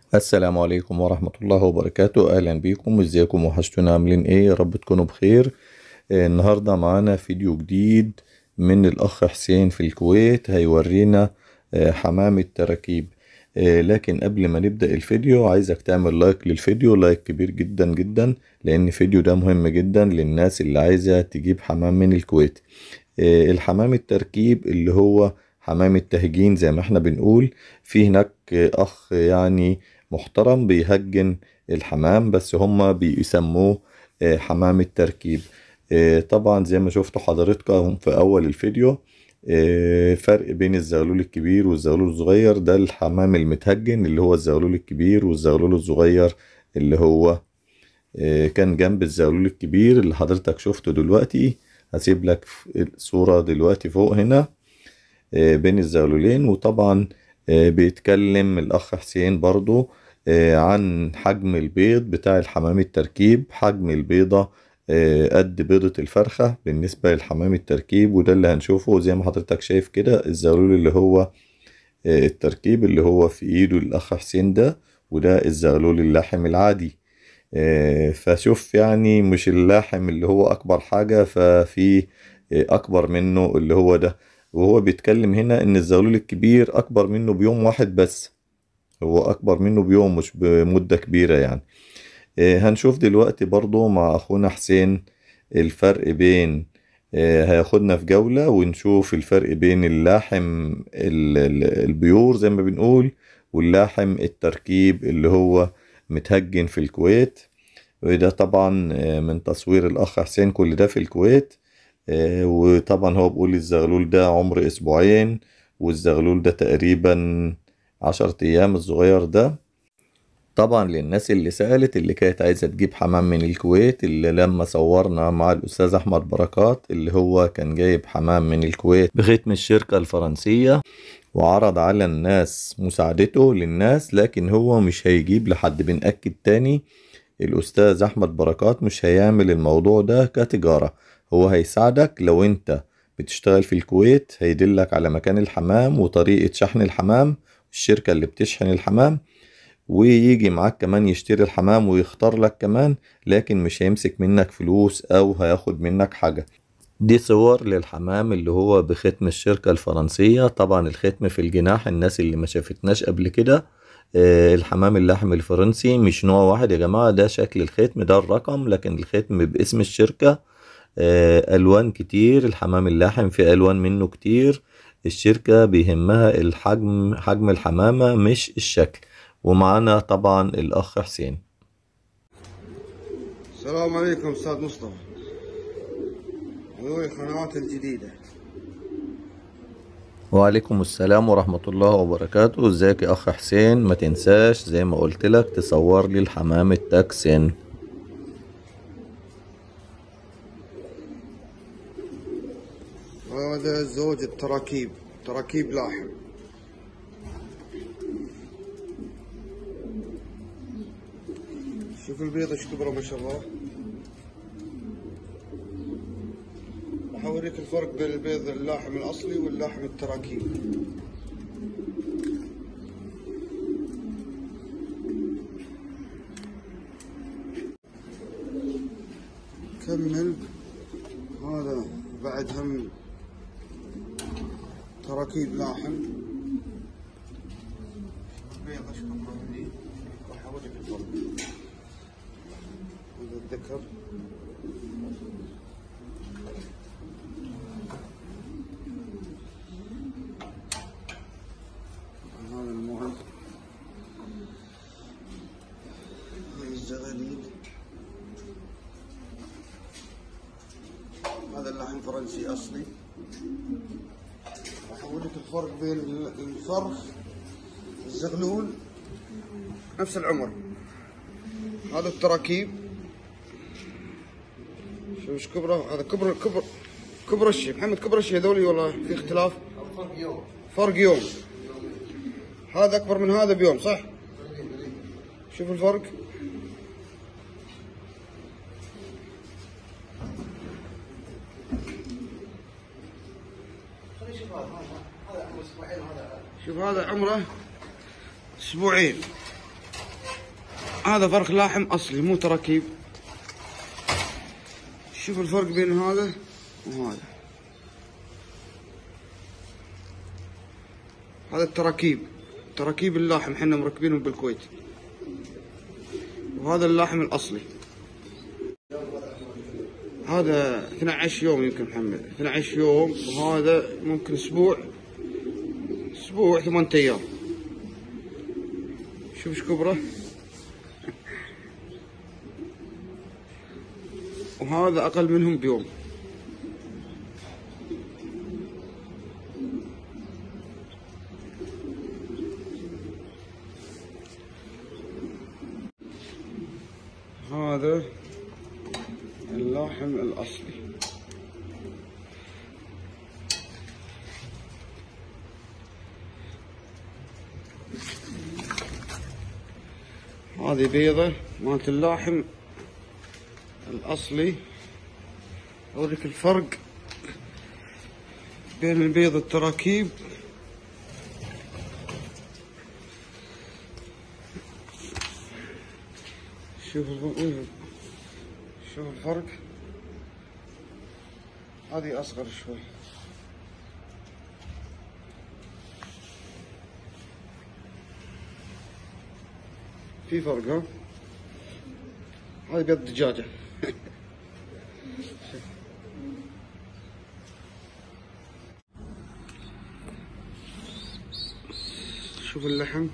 السلام عليكم ورحمة الله وبركاته أهلا بيكم ازيكم وحشتونا عاملين ايه يا رب تكونوا بخير آه، النهاردة معانا فيديو جديد من الأخ حسين في الكويت هيورينا آه، حمام التراكيب آه، لكن قبل ما نبدأ الفيديو عايزك تعمل لايك للفيديو لايك كبير جدا جدا لأن الفيديو ده مهم جدا للناس اللي عايزة تجيب حمام من الكويت آه، الحمام التركيب اللي هو حمام التهجين زي ما احنا بنقول في هناك آه، أخ يعني محترم بيهجن الحمام بس هما بيسموه آه، حمام التركيب آه، طبعا زي ما شفتوا حضراتكم في أول الفيديو آه، فرق بين الزغلول الكبير والزغلول الصغير ده الحمام المتهجن اللي هو الزغلول الكبير والزغلول الصغير اللي هو آه، كان جنب الزغلول الكبير اللي حضرتك شفته دلوقتي هسيب لك الصورة دلوقتي فوق هنا آه، بين الزغلولين وطبعا آه، بيتكلم الأخ حسين برضو آه، عن حجم البيض بتاع الحمام التركيب حجم البيضة آه، قد بيضة الفرخة بالنسبة للحمام التركيب وده اللي هنشوفه زي ما حضرتك شايف كده الزغلول اللي هو آه، التركيب اللي هو في ايده الأخ حسين ده وده الزغلول اللاحم العادي آه، فشوف يعني مش اللاحم اللي هو أكبر حاجة ففي آه، أكبر منه اللي هو ده وهو بيتكلم هنا إن الزغلول الكبير أكبر منه بيوم واحد بس هو أكبر منه بيوم مش بمدة كبيرة يعني آه، هنشوف دلوقتي برضو مع أخونا حسين الفرق بين آه، هياخدنا في جولة ونشوف الفرق بين اللاحم ال- ال- البيور زي ما بنقول واللاحم التركيب اللي هو متهجن في الكويت وده طبعا آه، من تصوير الأخ حسين كل ده في الكويت آه، وطبعا هو بيقول الزغلول ده عمر أسبوعين والزغلول ده تقريبا عشرة أيام الصغير ده طبعا للناس اللي سألت اللي كانت عايزة تجيب حمام من الكويت اللي لما صورنا مع الأستاذ أحمد بركات اللي هو كان جايب حمام من الكويت بختم الشركة الفرنسية وعرض على الناس مساعدته للناس لكن هو مش هيجيب لحد بنأكد تاني الأستاذ أحمد بركات مش هيعمل الموضوع ده كتجارة هو هيساعدك لو أنت بتشتغل في الكويت هيدلك على مكان الحمام وطريقة شحن الحمام الشركة اللي بتشحن الحمام ويجي معاك كمان يشتري الحمام ويختار لك كمان لكن مش هيمسك منك فلوس او هياخد منك حاجة دي صور للحمام اللي هو بختم الشركة الفرنسية طبعا الختم في الجناح الناس اللي ما شافتناش قبل كده آه، الحمام اللحم الفرنسي مش نوع واحد يا جماعة ده شكل الختم ده الرقم لكن الختم باسم الشركة آه، ألوان كتير الحمام اللحم في ألوان منه كتير الشركة بيهمها الحجم حجم الحمامة مش الشكل ومعانا طبعا الأخ حسين السلام عليكم استاذ مصطفى هذول القنوات الجديدة وعليكم السلام ورحمة الله وبركاته ازيك يا أخ حسين ما تنساش زي ما قلت لك تصور لي الحمام التاكسين هذا زوج التراكيب تراكيب لاحم شوف البيض ايش كبره ما شاء الله راح اوريك الفرق بين البيض اللاحم الاصلي واللاحم التراكيب كمل هذا بعد هم تراكيب لاحم البيض ايش كبره هني راح اوريك الفرق هذا الذكر هذا المهم هاي الزغاليل هذا اللحم فرنسي اصلي راح اوريك الفرق بين الفرخ الزغلول نفس العمر هذا التراكيب شوف ايش كبره هذا كبر كبر كبر الشيء محمد كبر الشيء هذولي والله في اختلاف فرق يوم فرق يوم هذا اكبر من هذا بيوم صح شوف الفرق شوف هذا عمره اسبوعين هذا فرخ لاحم اصلي مو تراكيب شوف الفرق بين هذا وهذا هذا التراكيب تراكيب اللحم احنا مركبينهم بالكويت وهذا اللحم الاصلي هذا 12 يوم يمكن محمد 12 يوم وهذا ممكن اسبوع اسبوع ثمان ايام شوف ايش كبره وهذا اقل منهم بيوم هذا اللحم الأصلي هذه بيضة مالت اللحم الأصلي أوريك الفرق بين البيض التراكيب شوف الف- شوف الفرق هذه أصغر شوي في فرق ها هذه بيض دجاجة شوف اللحم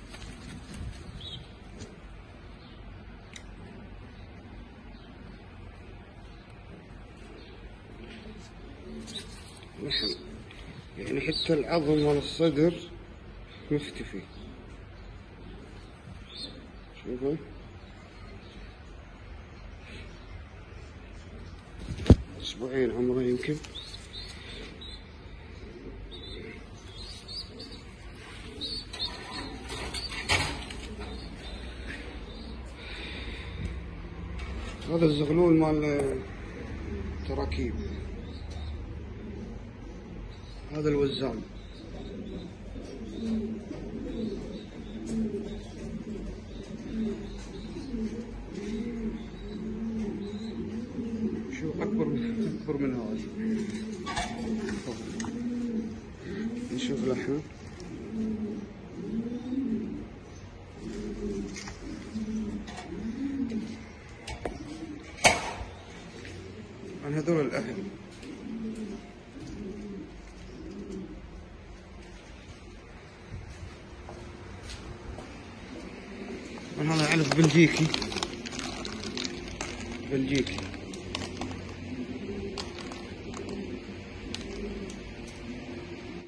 لحم يعني حتى العظم مال الصدر مختفي شوفوا اسبوعين عمره يمكن هذا الزغلول مال تراكيب هذا الوزان شو اكبر من اكبر من هذا نشوف لحمه عن هذول الاهل من هذا علف بلجيكي بلجيكي